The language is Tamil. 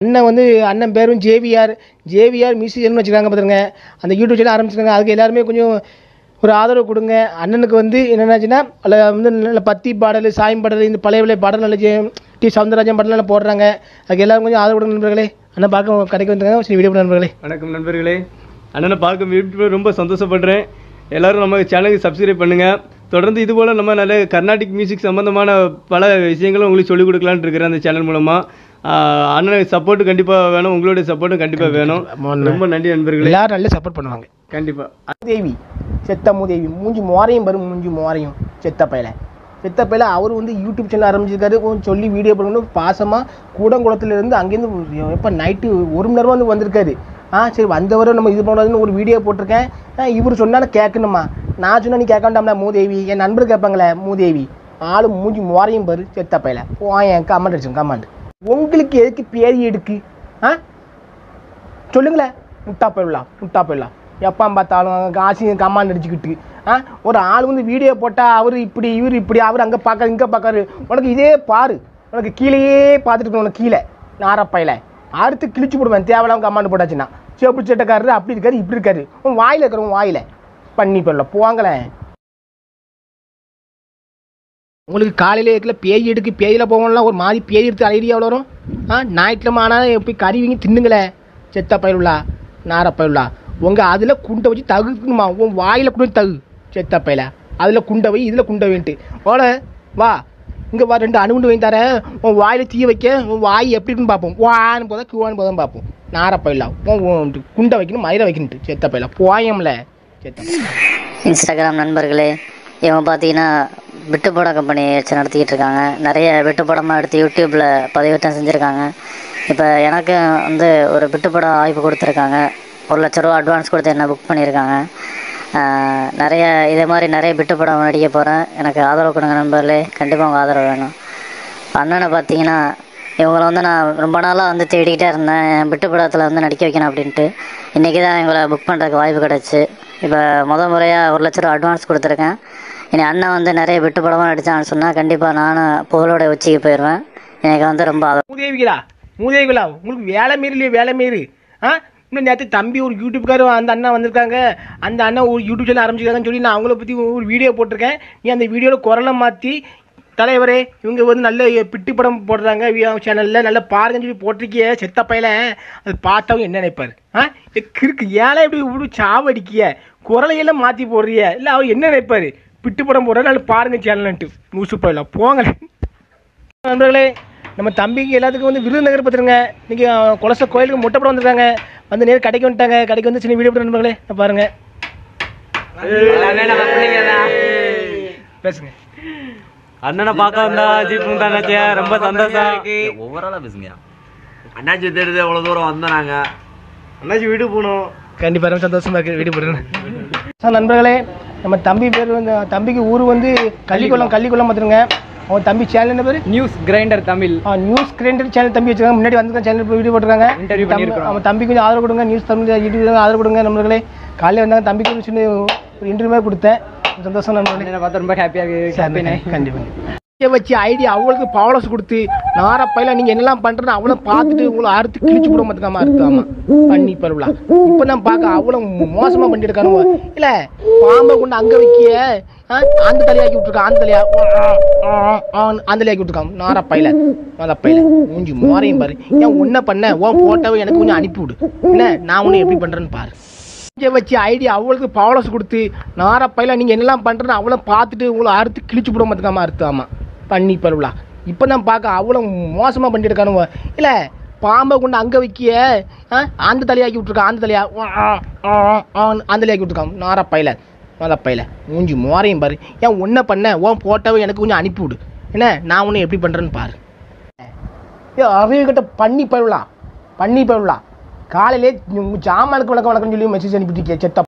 அண்ணன் வந்து அண்ணன் பேரும் ஜேவிஆர் ஜேவிஆர் மியூசியல்னு வச்சுருக்காங்க பார்த்துருங்க அந்த யூடியூப் சேனல் ஆரம்பிச்சிருக்காங்க அதுக்கு எல்லாருமே கொஞ்சம் ஒரு ஆதரவு கொடுங்க அண்ணனுக்கு வந்து என்னென்னாச்சுன்னா அதில் வந்து நல்ல பத்தி பாடல் சாயம் பாடல் இந்த பழைய பழைய பாடல் நல்ல ஜெ- டி சவுந்தரராஜன் பாடல் எல்லாம் போடுறாங்க அதுக்கு எல்லாரும் கொஞ்சம் ஆதரவு கொடுங்க நண்பர்களே அண்ணன் பார்க்க கடைக்கு வந்துருக்காங்க சரி வீடியோ போடுங்க நண்பர்களே வணக்கம் நண்பர்களே அண்ணனை பார்க்க வீட்டு ரொம்ப சந்தோஷப்படுறேன் எல்லாரும் நம்ம சேனலுக்கு சப்ஸ்கிரைப் பண்ணுங்க தொடர்ந்து இது போல நம்ம நல்ல கர்நாடிக் மியூசிக் சம்பந்தமான பல விஷயங்களும் உங்களுக்கு சொல்லிக் கொடுக்கலான்னு இருக்கிறேன் அந்த சேனல் மூலமா ஆஹ் அண்ணனுக்கு சப்போர்ட் கண்டிப்பா வேணும் உங்களுடைய சப்போர்ட்டும் கண்டிப்பா வேணும் ரொம்ப நன்றி நண்பர்களே எல்லாரும் நல்லா சப்போர்ட் பண்ணுவாங்க கண்டிப்பா மூதேவி செத்த மூதேவி மூஞ்சி மோரையும் வரும் மூஞ்சி மோரையும் செத்த பையல செத்த பையல அவர் வந்து யூடியூப் சேனல் ஆரம்பிச்சிருக்காரு கொஞ்சம் சொல்லி வீடியோ பண்ணணும் பாசமாக கூடங்குளத்துல இருந்து அங்கேருந்து எப்போ நைட்டு ஒரு மணி நேரமாக வந்து வந்திருக்காரு ஆ சரி வந்தவரை நம்ம இது பண்ணாதுன்னு ஒரு வீடியோ போட்டிருக்கேன் ஆ, இவர் சொன்னாலும் கேட்கணுமா நான் சொன்னா நீ கேட்க வேண்டாம்ல மூதேவி என் நண்பர் கேட்பாங்களே மூதேவி ஆளு மூஞ்சி மோரையும் பாரு செத்த பையல போயேன் கமெண்ட் அடிச்சு கமெண்ட் உங்களுக்கு எதுக்கு பேரி எடுக்கு ஆ சொல்லுங்களேன் முட்டா போயிடலாம் முட்டா போயிடலாம் எப்போ பார்த்தாலும் காசி கம்மான் அடிச்சுக்கிட்டு ஆ ஒரு ஆள் வந்து வீடியோ போட்டால் அவர் இப்படி இவர் இப்படி அவர் அங்கே பார்க்காரு இங்கே பார்க்காரு உனக்கு இதே பாரு உனக்கு கீழேயே பார்த்துட்டு இருக்கணும் உனக்கு கீழே நாரப்பையில் அடுத்து கிழிச்சு போடுவேன் தேவையில்லாம கமாண்டு போட்டாச்சுன்னா சேப்பு சட்டக்காரரு அப்படி இருக்காரு இப்படி இருக்காரு உன் வாயில் இருக்கிற உன் வாயில் பண்ணி போயிடலாம் போங்களேன் உங்களுக்கு காலையில் இருக்கல பேய் எடுக்கு பேயில் போகணும்லாம் ஒரு மாதிரி பேய் எடுத்து ஐடியா எவ்வளோ வரும் ஆ ஞாயிற்றுக்கிழமை ஆனால் போய் கறி வீங்கி தின்னுங்களே செத்த பயிலுலா நார பயிலுலா உங்கள் அதில் குண்டை வச்சு தகுக்கணுமா உன் வாயில் கூட தகு செத்த பயில அதில் குண்டை வை இதில் குண்டை வைன்ட்டு ஓட வா இங்கே வா ரெண்டு அணுகுண்டு வாங்கி தரேன் உன் வாயில் தீய வைக்க உன் வாய் எப்படி இருக்குன்னு பார்ப்போம் வான்னு போதா கிவான்னு போதான் பார்ப்போம் நார பயிலா உன் உன் குண்டை வைக்கணும் மயிரை வைக்கணுட்டு செத்த பயிலா போயம்ல செத்த பையலா. இன்ஸ்டாகிராம் நண்பர்களே இவங்க பார்த்தீங்கன்னா விட்டுப்பட கம்பெனி வச்சு நடத்திக்கிட்டு இருக்காங்க நிறைய விட்டுப்படமாக எடுத்து யூடியூப்பில் பதிவேற்றம் செஞ்சுருக்காங்க இப்போ எனக்கு வந்து ஒரு விட்டுப்படம் வாய்ப்பு கொடுத்துருக்காங்க ஒரு லட்ச ரூபா அட்வான்ஸ் கொடுத்து என்ன புக் பண்ணியிருக்காங்க ஆஹ் நிறைய இதே மாதிரி நிறைய விட்டுப்படம் நடிக்க போகிறேன் எனக்கு ஆதரவு கொடுங்க நண்பர்களே கண்டிப்பாக உங்கள் ஆதரவு வேணும் அண்ணனை பார்த்தீங்கன்னா இவங்கள வந்து நான் ரொம்ப நாளாக வந்து தேடிக்கிட்டே இருந்தேன் என் விட்டு படத்தில் வந்து நடிக்க வைக்கணும் அப்படின்ட்டு இன்றைக்கி தான் இவங்களை புக் பண்ணுறதுக்கு வாய்ப்பு கிடச்சி இப்போ முத முறையாக ஒரு லட்ச ரூபா அட்வான்ஸ் கொடுத்துருக்கேன் இனி அண்ணன் வந்து நிறைய விட்டு படமாக நடித்தான்னு சொன்னால் கண்டிப்பாக நானும் புகழோட உச்சிக்கு போயிடுவேன் எனக்கு வந்து ரொம்ப ஆதரவு மூதேவிகளா மூதேவிகளா உங்களுக்கு வேலை மீறலையோ வேலை மீறி ஆ இன்னும் நேற்று தம்பி ஒரு யூடியூப்காரர் அந்த அண்ணா வந்திருக்காங்க அந்த அண்ணா ஒரு யூடியூப் சேனல் ஆரம்பிச்சிருக்காங்கன்னு சொல்லி நான் அவங்கள பற்றி ஒரு வீடியோ போட்டிருக்கேன் நீ அந்த வீடியோவில் குரலை மாற்றி தலைவரே இவங்க வந்து நல்ல பிட்டு படம் போடுறாங்க சேனலில் நல்ல பாருங்கன்னு சொல்லி போட்டிருக்கிய செத்த பையல அது பார்த்தவங்க என்ன நினைப்பார் ஆ இது கிறுக்கு ஏழை இப்படி இப்படி சாவடிக்கிய குரலையெல்லாம் மாற்றி போடுறிய இல்லை அவர் என்ன நினைப்பார் பிட்டு படம் போடுற நல்ல பாருங்க சேனல்ன்ட்டு லூசு போயிடலாம் போங்களேன் நண்பர்களே நம்ம தம்பிக்கு எல்லாத்துக்கும் வந்து விருதுநகர் பார்த்துருங்க இன்னைக்கு அஹ், குலச கோயிலுக்கு மொட்டை படம் வந்திருக்காங்க வந்து நேரம் கடைக்கு வந்துட்டாங்க கடைக்கு வந்து சின்ன வீடியோ போட்டு நண்பர்களே இதை பாருங்க பேசுங்க அண்ணனை பார்க்க வந்தா ஜீப் முந்தானாச்சே ரொம்ப சந்தோஷம் ஓவராலா பேசுங்கயா அண்ணாச்சி தேடுது எவ்வளவு தூரம் வந்தோம் நாங்க அண்ணாச்சி வீடு போகணும் கண்டிப்பாக ரொம்ப சந்தோஷமா இருக்கு வீடியோ போடுறேன் சார் நண்பர்களே நம்ம தம்பி பேர் வந்து தம்பிக்கு ஊர் வந்து கள்ளிக்குளம் கள்ளிக்குளம் பார்த்துருங்க அவன் தம்பி சேனல் என்ன பேர் news grinder Tamil news grinder channel தம்பி வச்சிருக்காங்க முன்னாடி வந்து சேனல் வீடியோ போட்டிருக்காங்க Interview தம்பி- பண்ணியிருக்கிறோம். அவன் தம்பி கொஞ்சம் ஆதரவு கொடுங்க நியூஸ் தமிழ் யூடியூப் ஆதரவு கொடுங்க நண்பர்களே காலையில் வந்தாங்க தம்பிக்கு ஒரு சின்ன ஒரு இன்டர்வியூ கொடுத்தேன் சந்தோஷம் நண்பர்களே பார்த்து ரொம்ப ஹாப்பியாக கண்டிப்பாக வச்சு ஐடியா அவங்களுக்கு பவர்ஸ் கொடுத்து நாரப்பையில நீங்க என்னெல்லாம் பண்றது அவளை பார்த்துட்டு உங்களை அறுத்து கிழிச்சு போட மாத்துக்காம அறுத்தாமா பண்ணி பருவலா இப்ப நான் பார்க்க அவ்வளவு மோசமா பண்ணிட்டு இருக்கானுங்க இல்ல பாம்பை கொண்டு அங்க வைக்கிய ஆ, அந்த தலையாக்கி விட்டுருக்கான் அந்த தலையா ஆ, ஆ, ஆ, அந்த தலையாக்கி விட்டுருக்கான் நாரப்பையில நாரப்பையில மூஞ்சி மோரையும் பாரு ஏன் ஒன்ன பண்ண உன் போட்டோவை எனக்கு கொஞ்சம் அனுப்பி விடு என்ன நான் உன்னை எப்படி பண்றேன்னு பாரு இங்கே வச்சு ஐடியா அவளுக்கு பவர்ஸ் கொடுத்து நாரப்பையில நீங்கள் என்னெல்லாம் பண்ணுறது அவளை பார்த்துட்டு உங்களை அறுத்து கிழிச்சு போட மாத்துக்காம அறுத்தாமா பண்ணி பருவலா இப்போ நான் பார்க்க அவ்வளோ மோசமாக பண்ணிட்டு இருக்கானுங்க இல்லை பாம்பை கொண்டு அங்கே வைக்கிய ஆ, அந்த தலையாக்கி விட்ருக்கான் அந்த தலையா ஆ, ஆ, ஆ, ஆ, அந்த தலையாக்கி விட்ருக்கான் நாரப்பையில நாரப்பையில மூஞ்சி மோரையும் பாரு ஏன் ஒன்றை பண்ண உன் போட்டோவை எனக்கு கொஞ்சம் அனுப்பி விடு என்ன நான் உன்னை எப்படி பண்ணுறேன்னு பாரு ஏ அறிவுகிட்ட பண்ணி பருவலா பண்ணி பருவலா காலையிலே ஜாமானுக்கு வணக்கம் வணக்கம் சொல்லி மெசேஜ் அனுப்பிட்டு செத்த